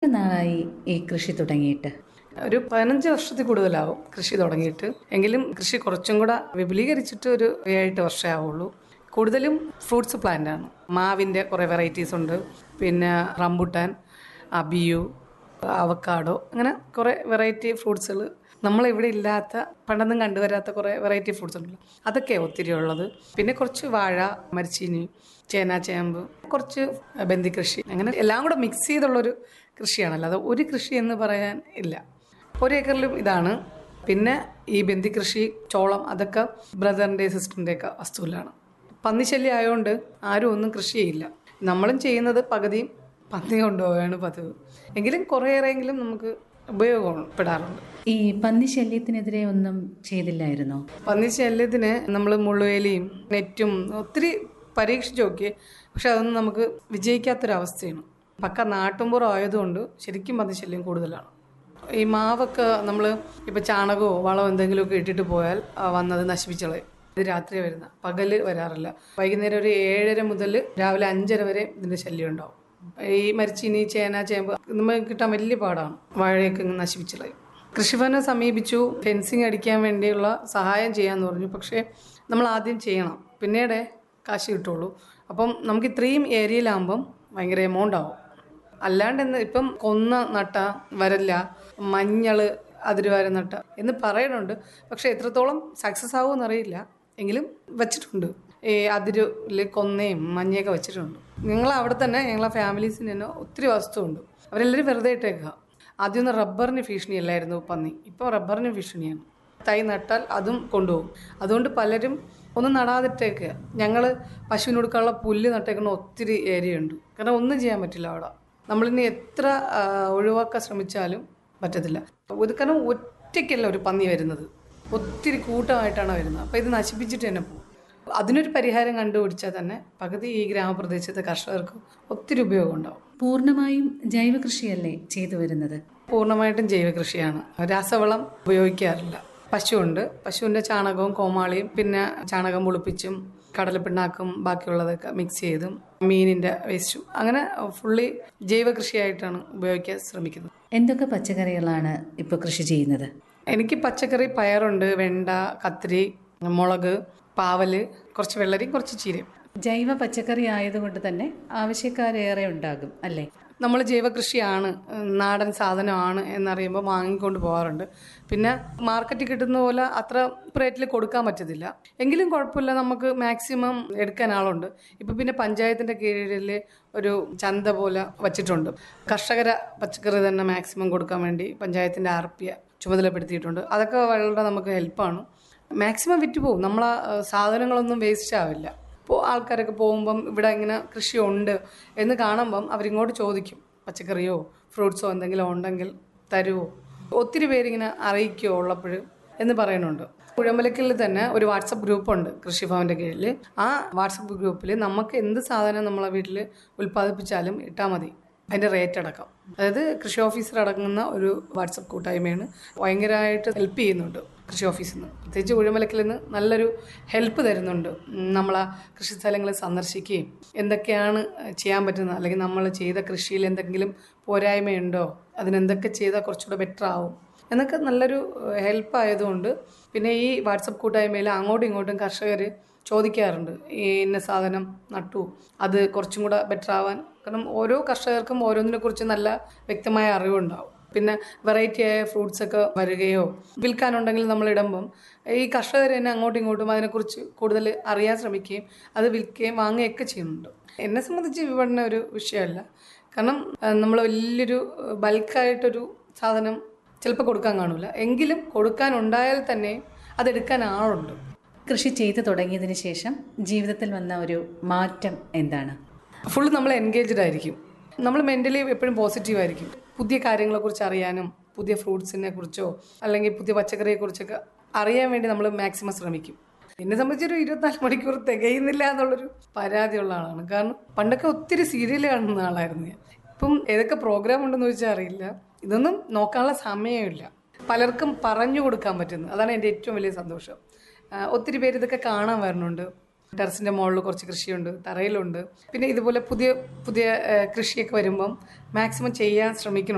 നാളായി ഈ കൃഷി തുടങ്ങിയിട്ട് ഒരു പതിനഞ്ച് വർഷത്തിൽ കൂടുതലാവും കൃഷി തുടങ്ങിയിട്ട് എങ്കിലും കൃഷി കുറച്ചും കൂടെ വിപുലീകരിച്ചിട്ട് ഒരു ഏഴെട്ട് വർഷമേ ആവുള്ളൂ കൂടുതലും ഫ്രൂട്ട്സ് പ്ലാന്റ് ആണ് മാവിൻ്റെ കുറേ വെറൈറ്റീസ് ഉണ്ട് പിന്നെ റംബുട്ടാൻ അബിയു അവക്കാഡോ അങ്ങനെ കുറേ വെറൈറ്റി ഫ്രൂട്ട്സുകൾ നമ്മളിവിടെ ഇല്ലാത്ത പണ്ടൊന്നും കണ്ടുവരാത്ത കുറേ വെറൈറ്റി ഫ്രൂട്ട്സ് ഉണ്ടല്ലോ അതൊക്കെ ഒത്തിരി ഉള്ളത് പിന്നെ കുറച്ച് വാഴ മരിച്ചീനി ചേന ചേമ്പ് കുറച്ച് ബന്ദി കൃഷി അങ്ങനെ എല്ലാം കൂടെ മിക്സ് ചെയ്തുള്ളൊരു കൃഷിയാണല്ലോ അത് ഒരു കൃഷി എന്ന് പറയാൻ ഇല്ല ഒരു ഏക്കറിലും ഇതാണ് പിന്നെ ഈ ബന്ദി കൃഷി ചോളം അതൊക്കെ ബ്രദറിൻ്റെ സിസ്റ്ററിൻ്റെ ഒക്കെ വസ്തുവിലാണ് പന്നിശല്യം ആയതുകൊണ്ട് ആരും ഒന്നും കൃഷി ചെയ്യില്ല നമ്മളും ചെയ്യുന്നത് പകുതിയും പന്നി കൊണ്ടുപോവുകയാണ് പതിവ് എങ്കിലും കുറേയേറെയെങ്കിലും നമുക്ക് ഉപയോഗപ്പെടാറുണ്ട് ഈ പന്നി ശല്യത്തിനെതിരെ ഒന്നും ചെയ്തില്ലായിരുന്നോ പന്നി ശല്യത്തിന് നമ്മൾ മുള്ളുവേലിയും നെറ്റും ഒത്തിരി പരീക്ഷിച്ച് നോക്കി പക്ഷെ അതൊന്നും നമുക്ക് വിജയിക്കാത്തൊരവസ്ഥയാണ് പക്ക നാട്ടുമ്പുറം ആയതുകൊണ്ട് ശരിക്കും പന്നി ശല്യം കൂടുതലാണ് ഈ മാവൊക്കെ നമ്മൾ ഇപ്പോൾ ചാണകമോ വളമോ എന്തെങ്കിലുമൊക്കെ ഇട്ടിട്ട് പോയാൽ ആ വന്നത് നശിപ്പിച്ചളയും ഇത് രാത്രി വരുന്ന പകല് വരാറില്ല വൈകുന്നേരം ഒരു ഏഴര മുതൽ രാവിലെ അഞ്ചര വരെ ഇതിൻ്റെ ശല്യം ഉണ്ടാവും ഈ മരിച്ചിനി ചേന ചേമ്പ് നമുക്ക് കിട്ടാൻ വലിയ പാടാണ് വാഴയൊക്കെ ഇങ്ങ് നശിപ്പിച്ചളയും കൃഷിഭവനെ സമീപിച്ചു ഫെൻസിങ് അടിക്കാൻ വേണ്ടിയുള്ള സഹായം ചെയ്യാമെന്ന് പറഞ്ഞു പക്ഷേ നമ്മൾ ആദ്യം ചെയ്യണം പിന്നീടേ കാശ് കിട്ടുള്ളൂ അപ്പം നമുക്ക് ഇത്രയും ഏരിയയിലാകുമ്പം ഭയങ്കര എമൗണ്ട് ആവും അല്ലാണ്ട് എന്ന് ഇപ്പം കൊന്ന നട്ട വരല്ല മഞ്ഞൾ അതിരുവാര നട്ട എന്ന് പറയുന്നുണ്ട് പക്ഷെ എത്രത്തോളം സക്സസ് ആവുമെന്ന് അറിയില്ല എങ്കിലും വെച്ചിട്ടുണ്ട് ഈ അതിരിൽ കൊന്നയും മഞ്ഞയൊക്കെ വെച്ചിട്ടുണ്ട് ഞങ്ങൾ അവിടെ തന്നെ ഞങ്ങളെ ഫാമിലീസിന് തന്നെ ഒത്തിരി വസ്തുണ്ട് അവരെല്ലാവരും വെറുതെ ഇട്ടേക്കുക ആദ്യമൊന്നും റബ്ബറിന് ഭീഷണിയല്ലായിരുന്നു പന്നി ഇപ്പോൾ റബ്ബറിന് ഭീഷണിയാണ് തൈ നട്ടാൽ അതും കൊണ്ടുപോകും അതുകൊണ്ട് പലരും ഒന്നും നടാതിട്ടേക്കുക ഞങ്ങൾ പശുവിന് കൊടുക്കാനുള്ള പുല്ല് നട്ടേക്കുന്ന ഒത്തിരി ഏരിയ ഉണ്ട് കാരണം ഒന്നും ചെയ്യാൻ പറ്റില്ല അവിടെ നമ്മളിനി എത്ര ആ, ഒഴിവാക്കാൻ ശ്രമിച്ചാലും പറ്റത്തില്ല ഇത് കാരണം ഒറ്റയ്ക്കല്ല ഒരു പന്നി വരുന്നത് ഒത്തിരി കൂട്ടമായിട്ടാണ് വരുന്നത് അപ്പോൾ ഇത് നശിപ്പിച്ചിട്ട് തന്നെ പോകും അതിനൊരു പരിഹാരം കണ്ടുപിടിച്ചാൽ തന്നെ പകുതി ഈ ഗ്രാമപ്രദേശത്തെ കർഷകർക്ക് ഒത്തിരി ഉപയോഗം ഉണ്ടാവും പൂർണ്ണമായും ജൈവ കൃഷിയല്ലേ ചെയ്തു വരുന്നത് പൂർണ്ണമായിട്ടും ജൈവകൃഷിയാണ് രാസവളം ഉപയോഗിക്കാറില്ല പശുവുണ്ട് പശുവിൻ്റെ ചാണകവും കോമാളിയും പിന്നെ ചാണകം പുളിപ്പിച്ചും കടലപ്പിണ്ണാക്കും ബാക്കിയുള്ളതൊക്കെ മിക്സ് ചെയ്തും മീനിൻ്റെ വേസ്റ്റും അങ്ങനെ ഫുള്ളി ജൈവകൃഷിയായിട്ടാണ് ഉപയോഗിക്കാൻ ശ്രമിക്കുന്നത് എന്തൊക്കെ പച്ചക്കറികളാണ് ഇപ്പോൾ കൃഷി ചെയ്യുന്നത് എനിക്ക് പച്ചക്കറി പയറുണ്ട് വെണ്ട കത്തിരി മുളക് പാവല് കുറച്ച് വെള്ളരിയും കുറച്ച് ചീരയും ജൈവ പച്ചക്കറി ആയതുകൊണ്ട് തന്നെ ആവശ്യക്കാരേറെ ഉണ്ടാകും അല്ലേ നമ്മൾ ജൈവകൃഷിയാണ് നാടൻ സാധനമാണ് എന്നറിയുമ്പോൾ വാങ്ങിക്കൊണ്ട് പോകാറുണ്ട് പിന്നെ മാർക്കറ്റിൽ കിട്ടുന്ന പോലെ അത്ര റേറ്റിൽ കൊടുക്കാൻ പറ്റത്തില്ല എങ്കിലും കുഴപ്പമില്ല നമുക്ക് മാക്സിമം എടുക്കാൻ ആളുണ്ട് ഇപ്പം പിന്നെ പഞ്ചായത്തിൻ്റെ കീഴിൽ ഒരു ചന്ത പോലെ വച്ചിട്ടുണ്ട് കർഷകര പച്ചക്കറി തന്നെ മാക്സിമം കൊടുക്കാൻ വേണ്ടി പഞ്ചായത്തിൻ്റെ ആർ പി ചുമതലപ്പെടുത്തിയിട്ടുണ്ട് അതൊക്കെ വളരെ നമുക്ക് ഹെൽപ്പാണ് മാക്സിമം വിറ്റ് പോകും നമ്മളെ സാധനങ്ങളൊന്നും വേസ്റ്റ് ആവില്ല ഇപ്പോൾ ആൾക്കാരൊക്കെ പോകുമ്പം ഇവിടെ ഇങ്ങനെ കൃഷിയുണ്ട് എന്ന് കാണുമ്പം അവരിങ്ങോട്ട് ചോദിക്കും പച്ചക്കറിയോ ഫ്രൂട്ട്സോ എന്തെങ്കിലും ഉണ്ടെങ്കിൽ തരുമോ ഒത്തിരി പേരിങ്ങനെ അറിയിക്കുമോ ഉള്ളപ്പോൾ എന്ന് പറയുന്നുണ്ട് കുഴമ്പലക്കിൽ തന്നെ ഒരു വാട്സപ്പ് ഗ്രൂപ്പുണ്ട് കൃഷിഭവൻ്റെ കീഴിൽ ആ വാട്സപ്പ് ഗ്രൂപ്പിൽ നമുക്ക് എന്ത് സാധനം നമ്മളെ വീട്ടിൽ ഉൽപ്പാദിപ്പിച്ചാലും ഇട്ടാൽ മതി അതിൻ്റെ റേറ്റ് അടക്കം അതായത് കൃഷി ഓഫീസർ അടങ്ങുന്ന ഒരു വാട്സപ്പ് കൂട്ടായ്മയാണ് ഭയങ്കരമായിട്ട് ഹെൽപ്പ് ചെയ്യുന്നുണ്ട് കൃഷി ഓഫീസിൽ നിന്ന് പ്രത്യേകിച്ച് കുഴിമലക്കിൽ നിന്ന് നല്ലൊരു ഹെൽപ്പ് തരുന്നുണ്ട് നമ്മൾ ആ കൃഷി സ്ഥലങ്ങൾ സന്ദർശിക്കുകയും എന്തൊക്കെയാണ് ചെയ്യാൻ പറ്റുന്നത് അല്ലെങ്കിൽ നമ്മൾ ചെയ്ത കൃഷിയിൽ എന്തെങ്കിലും പോരായ്മയുണ്ടോ അതിനെന്തൊക്കെ ചെയ്താൽ കുറച്ചുകൂടെ ബെറ്റർ ആവും എന്നൊക്കെ നല്ലൊരു ഹെൽപ്പ് ആയതുകൊണ്ട് പിന്നെ ഈ വാട്സപ്പ് കൂട്ടായ്മയിൽ അങ്ങോട്ടും ഇങ്ങോട്ടും കർഷകർ ചോദിക്കാറുണ്ട് ഈ ഇന്ന സാധനം നട്ടു അത് കുറച്ചും കൂടെ ബെറ്റർ ആവാൻ കാരണം ഓരോ കർഷകർക്കും ഓരോന്നിനെ കുറിച്ച് നല്ല വ്യക്തമായ അറിവുണ്ടാവും പിന്നെ വെറൈറ്റി ആയ ഫ്രൂട്ട്സ് ഒക്കെ വരികയോ വിൽക്കാനുണ്ടെങ്കിൽ നമ്മൾ ഇടുമ്പം ഈ കർഷകർ തന്നെ അങ്ങോട്ടും ഇങ്ങോട്ടും അതിനെക്കുറിച്ച് കൂടുതൽ അറിയാൻ ശ്രമിക്കുകയും അത് വിൽക്കുകയും വാങ്ങുകയൊക്കെ ചെയ്യുന്നുണ്ട് എന്നെ സംബന്ധിച്ച് വിപണന ഒരു വിഷയമല്ല കാരണം നമ്മൾ വലിയൊരു ബൾക്കായിട്ടൊരു സാധനം ചിലപ്പോൾ കൊടുക്കാൻ കാണൂല എങ്കിലും കൊടുക്കാനുണ്ടായാൽ തന്നെ അതെടുക്കാൻ ആളുണ്ട് കൃഷി ചെയ്തു തുടങ്ങിയതിന് ശേഷം ജീവിതത്തിൽ വന്ന ഒരു മാറ്റം എന്താണ് ഫുൾ നമ്മൾ എൻഗേജ്ഡ് ആയിരിക്കും നമ്മൾ മെൻ്റലി എപ്പോഴും പോസിറ്റീവ് ആയിരിക്കും പുതിയ കാര്യങ്ങളെക്കുറിച്ച് അറിയാനും പുതിയ ഫ്രൂട്ട്സിനെ കുറിച്ചോ അല്ലെങ്കിൽ പുതിയ പച്ചക്കറിയെ കുറിച്ചൊക്കെ അറിയാൻ വേണ്ടി നമ്മൾ മാക്സിമം ശ്രമിക്കും എന്നെ സംബന്ധിച്ചൊരു ഇരുപത്തിനാല് മണിക്കൂർ തികയുന്നില്ല എന്നുള്ളൊരു പരാതിയുള്ള ആളാണ് കാരണം പണ്ടൊക്കെ ഒത്തിരി സീരിയൽ കാണുന്ന ആളായിരുന്നു ഞാൻ ഇപ്പം ഏതൊക്കെ പ്രോഗ്രാം ഉണ്ടെന്ന് ചോദിച്ചാൽ അറിയില്ല ഇതൊന്നും നോക്കാനുള്ള സമയമില്ല പലർക്കും പറഞ്ഞു കൊടുക്കാൻ പറ്റുന്നു അതാണ് എൻ്റെ ഏറ്റവും വലിയ സന്തോഷം ആ, ഒത്തിരി പേര് ഇതൊക്കെ കാണാൻ വരുന്നുണ്ട് ടെറസിൻ്റെ മുകളിൽ കുറച്ച് കൃഷിയുണ്ട് തറയിലുണ്ട് പിന്നെ ഇതുപോലെ പുതിയ പുതിയ ആ, കൃഷിയൊക്കെ വരുമ്പം മാക്സിമം ചെയ്യാൻ ശ്രമിക്കണം